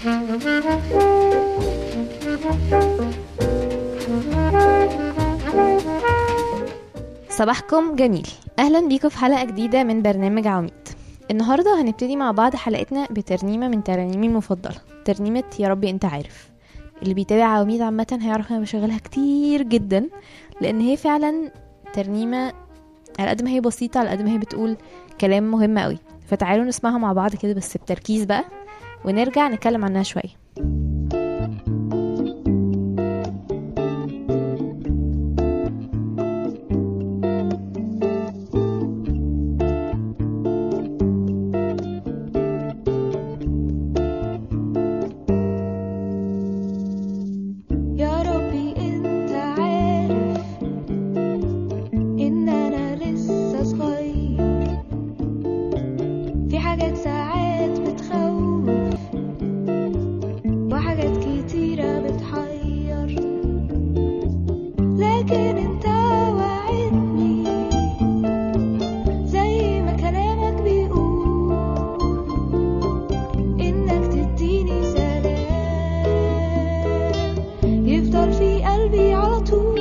صباحكم جميل اهلا بيكم في حلقه جديده من برنامج عواميد النهارده هنبتدي مع بعض حلقتنا بترنيمه من ترانيمي المفضله ترنيمه يا ربي انت عارف اللي بيتابع عواميد عامه هيعرف انا بشغلها كتير جدا لان هي فعلا ترنيمه على قد ما هي بسيطه على قد ما هي بتقول كلام مهم قوي فتعالوا نسمعها مع بعض كده بس بتركيز بقى ونرجع نتكلم عنها شويه يا ربي انت عارف ان انا لسه صغير في حاجات ساعات بتخوف وحاجات كتيرة بتحير لكن انت وعدني زي ما كلامك بيقول انك تديني سلام يفضل في قلبي على طول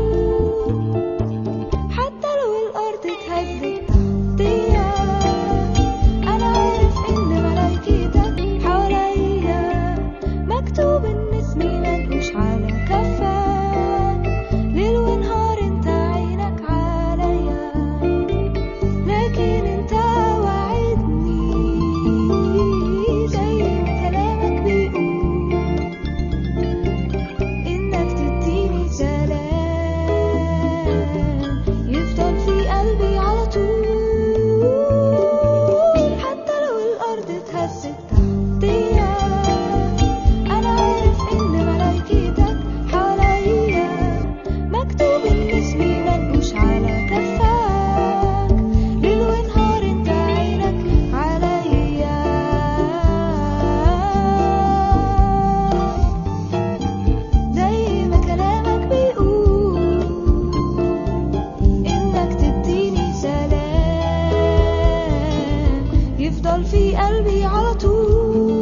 حتى لو الارض اتهزت تحتيا انا عارف ان ملايكتك حواليا مكتوب ان اسمي منقوش على كفك ليل ونهار انت عينك عليا لكن انت وعدني زي ما كلامك بيقول انك تديني سلام يفضل في قلبي على طول حتى لو الارض اتهزت تحتيا انا عارف ان ملايكتك حواليا مكتوب ان اسمي منقوش على كفك ليل ونهار انت عينك عليا زي ما كلامك بيقول إنك تديني سلام يفضل في قلبي على طول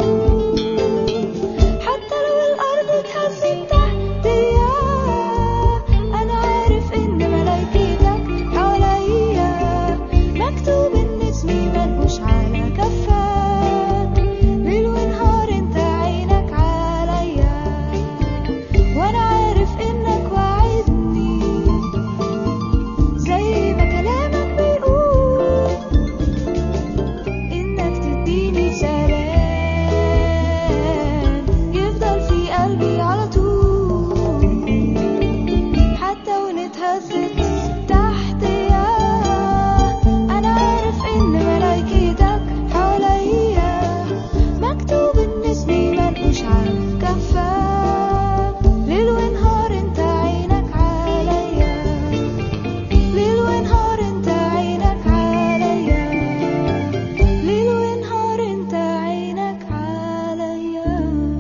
حتى لو الأرض اتهزت تحتيا أنا عارف إن ملايكتك حواليا مكتوب إن اسمي منقوش على كفك ليل ونهار انت عينك عليا وانا عارف انك وعدني زي ما كلامك بيقول انك تديني سلام يفضل في قلبي على طول حتى ونتهزت تحتيا انا عارف ان ملايكتك حواليا مكتوب ان اسمي منقوش على كفك ليل ونهار انت عينك عليا ليل ونهار انت عينك عليا ليل ونهار انت عينك عليا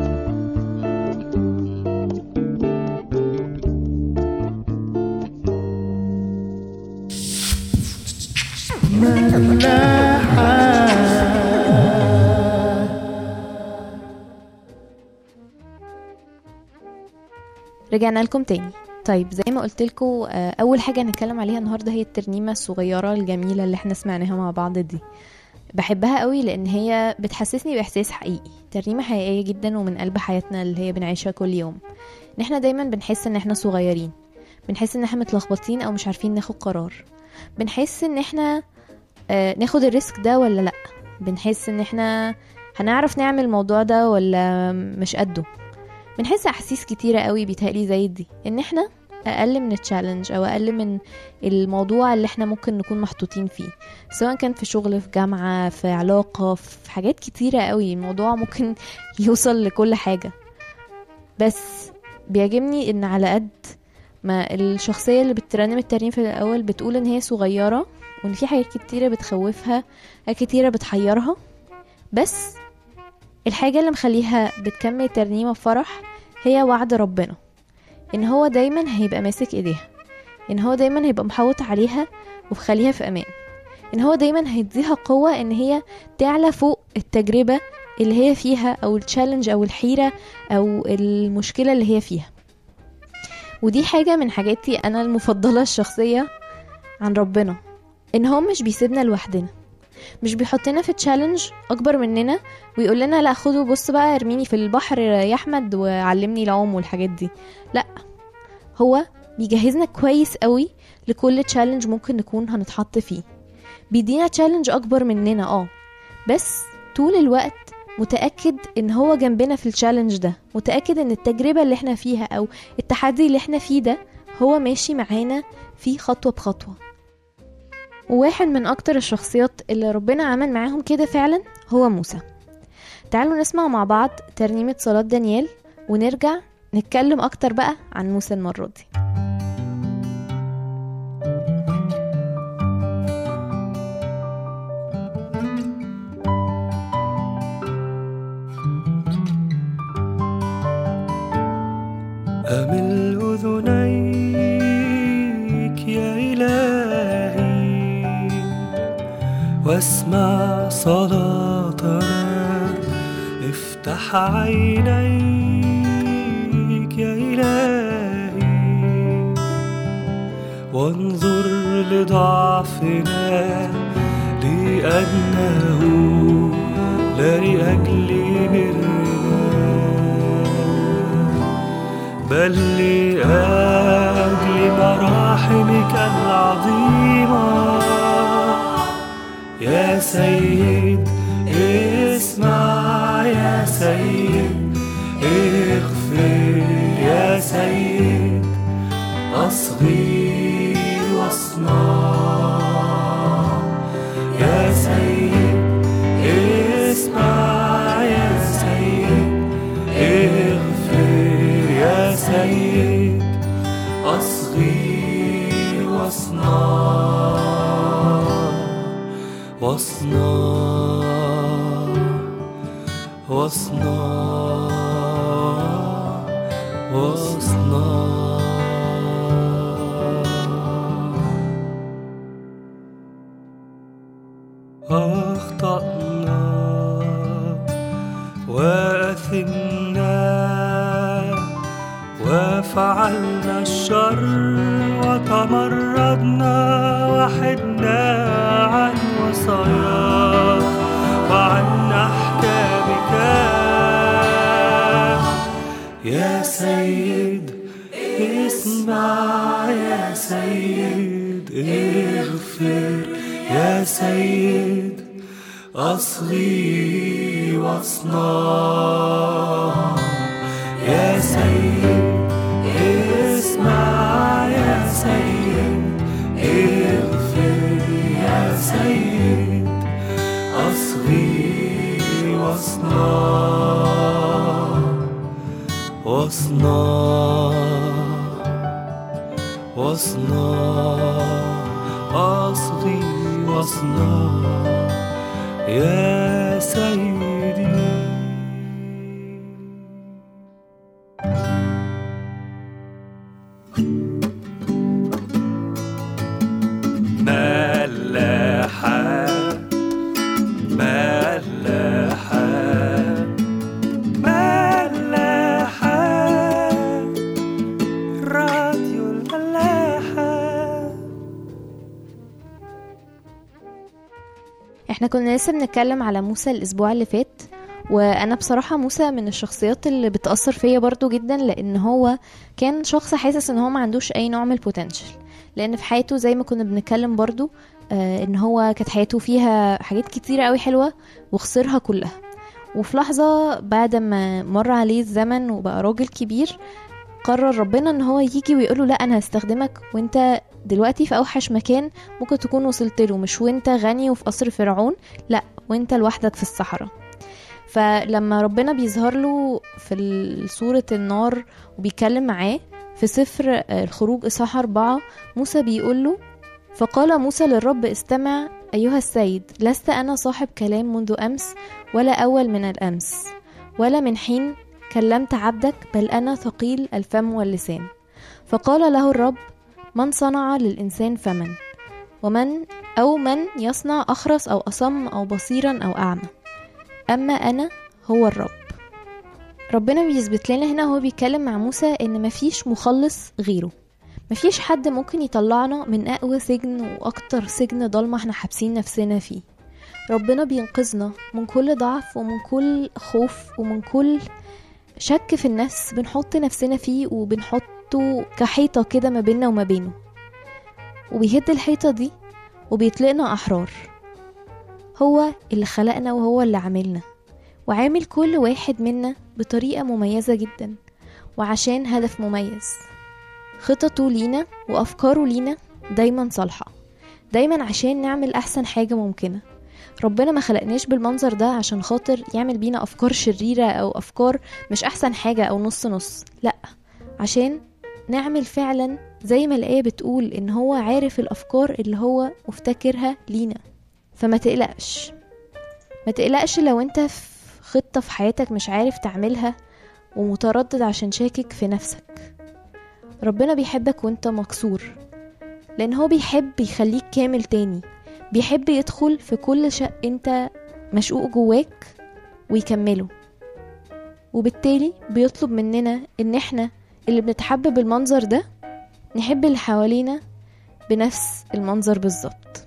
رجعنا لكم تاني طيب زي ما قلت لكم اول حاجه هنتكلم عليها النهارده هي الترنيمه الصغيره الجميله اللي احنا سمعناها مع بعض دي بحبها قوي لان هي بتحسسني باحساس حقيقي ترنيمه حقيقيه جدا ومن قلب حياتنا اللي هي بنعيشها كل يوم ان احنا دايما بنحس ان احنا صغيرين بنحس ان احنا متلخبطين او مش عارفين ناخد قرار بنحس ان احنا آه، ناخد الريسك ده ولا لا بنحس ان احنا هنعرف نعمل الموضوع ده ولا مش قده بنحس احاسيس كتيره قوي بيتهيألي زي دي ان احنا اقل من التشالنج او اقل من الموضوع اللي احنا ممكن نكون محطوطين فيه سواء كان في شغل في جامعه في علاقه في حاجات كتيره قوي الموضوع ممكن يوصل لكل حاجه بس بيعجبني ان على قد ما الشخصيه اللي بترنم الترنيم في الاول بتقول ان هي صغيره وان في حاجات كتيره بتخوفها حاجات كتيره بتحيرها بس الحاجة اللي مخليها بتكمل ترنيمة بفرح هي وعد ربنا ان هو دايما هيبقى ماسك ايديها ان هو دايما هيبقى محوط عليها ومخليها في امان ان هو دايما هيديها قوة ان هي تعلى فوق التجربة اللي هي فيها او التشالنج او الحيرة او المشكلة اللي هي فيها ودي حاجة من حاجاتي انا المفضلة الشخصية عن ربنا ان هو مش بيسيبنا لوحدنا مش بيحطنا في تشالنج اكبر مننا ويقول لنا لا خدوا بص بقى ارميني في البحر يا احمد وعلمني العوم والحاجات دي لا هو بيجهزنا كويس قوي لكل تشالنج ممكن نكون هنتحط فيه بيدينا تشالنج اكبر مننا اه بس طول الوقت متأكد ان هو جنبنا في التشالنج ده متأكد ان التجربة اللي احنا فيها او التحدي اللي احنا فيه ده هو ماشي معانا فيه خطوة بخطوة وواحد من اكتر الشخصيات اللي ربنا عمل معاهم كده فعلا هو موسى تعالوا نسمع مع بعض ترنيمة صلاة دانيال ونرجع نتكلم اكتر بقى عن موسى المرة دي أمل أذنيك يا إلهي واسمع صلاتنا افتح عينيك يا إلهي وانظر لضعفنا لأنه لا لأجل برنا بل لأجل مراحمك العظيمة يا سيد اسمع يا سيد اغفر يا سيد أصغي واصنع يا سيد اسمع يا سيد اغفر يا سيد أصغي واصنع واصنع واصنع واصنع أخطأنا وأثمنا وفعلنا الشر وتمردنا وحدنا عن وصاياك وعن أحكامك يا سيد اسمع يا سيد اغفر يا سيد أصغي واصنع يا سيد اسمع يا سيد اغفر يا سيد أصغي واصنع واصنع واصنع أصغي واصنع يا سيدي ملاحة ملاحة ملاحة راديو الملاحة احنا كنا لسه بنتكلم على موسى الاسبوع اللي فات وانا بصراحة موسى من الشخصيات اللي بتأثر فيا برضو جدا لان هو كان شخص حاسس ان هو ما عندوش اي نوع من البوتنشال لان في حياته زي ما كنا بنتكلم برضو آه ان هو كانت حياته فيها حاجات كتيرة قوي حلوة وخسرها كلها وفي لحظة بعد ما مر عليه الزمن وبقى راجل كبير قرر ربنا ان هو يجي ويقوله لا انا هستخدمك وانت دلوقتي في اوحش مكان ممكن تكون وصلت له مش وانت غني وفي قصر فرعون لا وانت لوحدك في الصحراء فلما ربنا بيظهر له في ال- سورة النار وبيتكلم معاه في سفر آه، الخروج إصحاح أربعة موسى بيقول له فقال موسى للرب استمع أيها السيد لست أنا صاحب كلام منذ أمس ولا أول من الأمس ولا من حين كلمت عبدك بل أنا ثقيل الفم واللسان فقال له الرب من صنع للإنسان فمن ومن أو من يصنع أخرس أو أصم أو بصيرا أو أعمى أما أنا هو الرب ربنا بيثبت لنا هنا هو بيتكلم مع موسى ان مفيش مخلص غيره مفيش حد ممكن يطلعنا من اقوى سجن واكتر سجن ضلمة احنا حابسين نفسنا فيه ربنا بينقذنا من كل ضعف ومن كل خوف ومن كل شك في النفس بنحط نفسنا فيه وبنحطه كحيطة كده ما بيننا وما بينه وبيهد الحيطة دي وبيطلقنا أحرار هو اللي خلقنا وهو اللي عاملنا وعامل كل واحد منا بطريقة مميزة جدا وعشان هدف مميز خططه لينا وأفكاره لينا دايما صالحة دايما عشان نعمل أحسن حاجة ممكنة ربنا ما خلقناش بالمنظر ده عشان خاطر يعمل بينا أفكار شريرة أو أفكار مش أحسن حاجة أو نص نص لأ عشان نعمل فعلا زي ما الآية بتقول إن هو عارف الأفكار اللي هو مفتكرها لينا فما تقلقش ما تقلقش لو انت في خطة في حياتك مش عارف تعملها ومتردد عشان شاكك في نفسك ربنا بيحبك وانت مكسور لان هو بيحب يخليك كامل تاني بيحب يدخل في كل شيء انت مشقوق جواك ويكمله وبالتالي بيطلب مننا ان احنا اللي بنتحب بالمنظر ده نحب اللي حوالينا بنفس المنظر بالظبط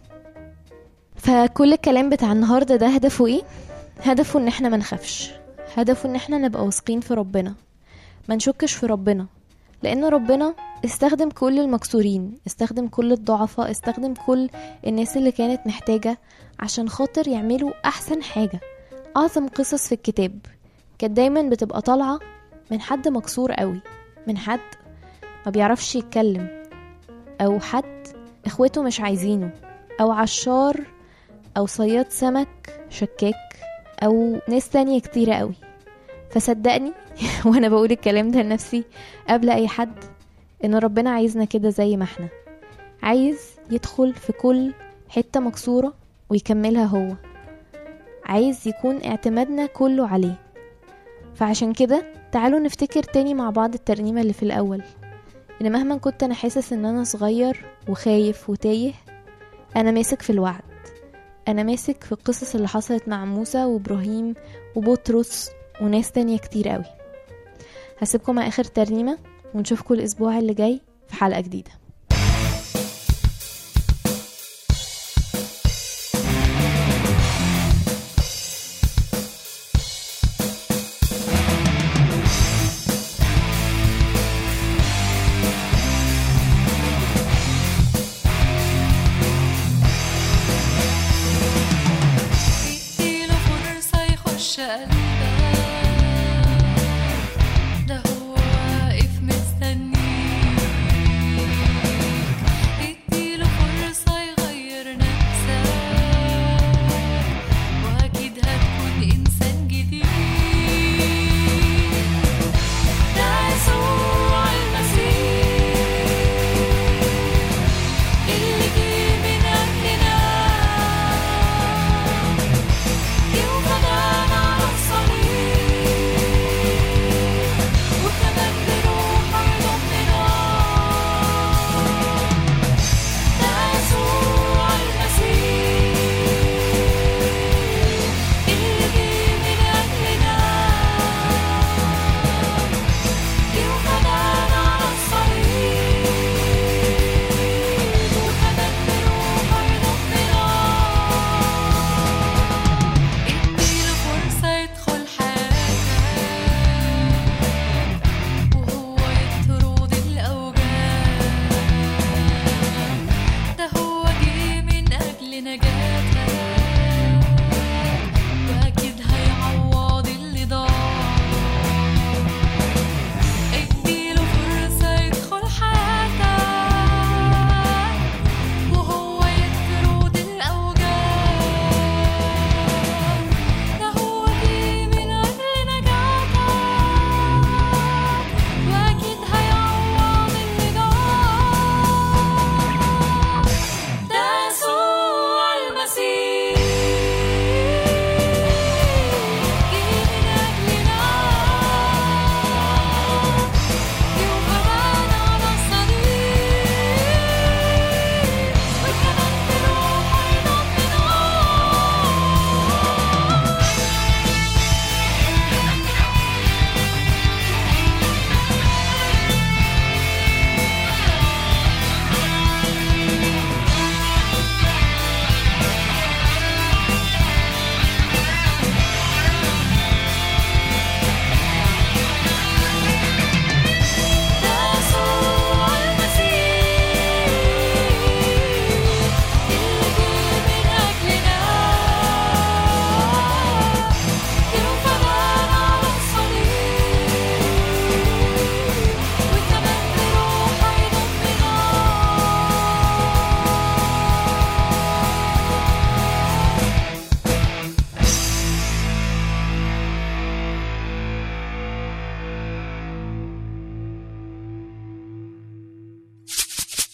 فكل الكلام بتاع النهارده ده هدفه ايه هدفه ان احنا ما نخافش هدفه ان احنا نبقى واثقين في ربنا ما نشكش في ربنا لان ربنا استخدم كل المكسورين استخدم كل الضعفاء استخدم كل الناس اللي كانت محتاجة عشان خاطر يعملوا احسن حاجة اعظم قصص في الكتاب كانت دايما بتبقى طالعة من حد مكسور قوي من حد ما بيعرفش يتكلم او حد اخوته مش عايزينه او عشار او صياد سمك شكاك او ناس تانية كتيرة قوي فصدقني وانا بقول الكلام ده لنفسي قبل اي حد ان ربنا عايزنا كده زي ما احنا عايز يدخل في كل حتة مكسورة ويكملها هو عايز يكون اعتمادنا كله عليه فعشان كده تعالوا نفتكر تاني مع بعض الترنيمة اللي في الأول إن مهما كنت أنا حاسس إن أنا صغير وخايف وتايه أنا ماسك في الوعد أنا ماسك في القصص اللي حصلت مع موسى وإبراهيم وبطرس وناس تانية كتير قوي هسيبكم مع آخر ترنيمة ونشوفكم الأسبوع اللي جاي في حلقة جديدة اديله فرصة يخش قلبك ده هو واقف مستنيك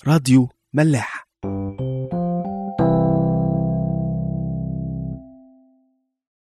راديو ملاح